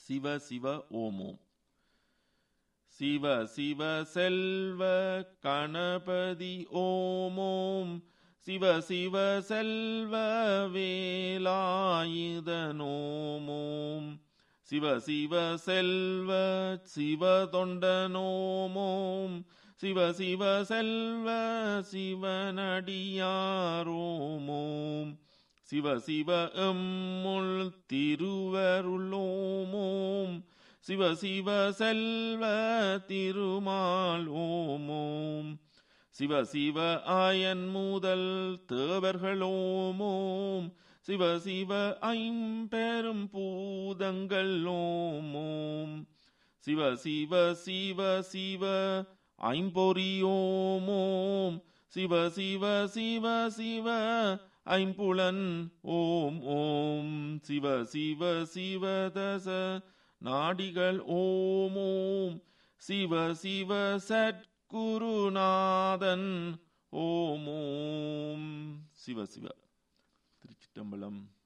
சிவ சிவ ஓமோம் சிவ சிவ செல்வ கணபதி ஓமோம் சிவ சிவ செல்வ வேலாயுதனோமோம் சிவ சிவ செல்வ சிவ தொண்டனோமோம் சிவ சிவ செல்வ சிவனடியாரோமோம் சிவ சிவ எம்முள் திருவருளோமோம் சிவ சிவ செல்வ திருமால் ஓமோம் சிவ சிவ ஆயன் முதல் தேவர்களோமோம் சிவ சிவ ஐம்பெரும் பூதங்கள் ஓமோம் சிவ சிவ சிவ சிவ ஐம்பொறியோமோம் சிவ சிவ சிவ சிவ ஐம்புலன் ஓம் ஓம் சிவ சிவ சிவ தச நாடிகள் ஓம் ஓம் சிவ சிவ சத்குருநாதன் ஓம் ஓம் சிவ சிவ திருச்சிட்டம்பலம்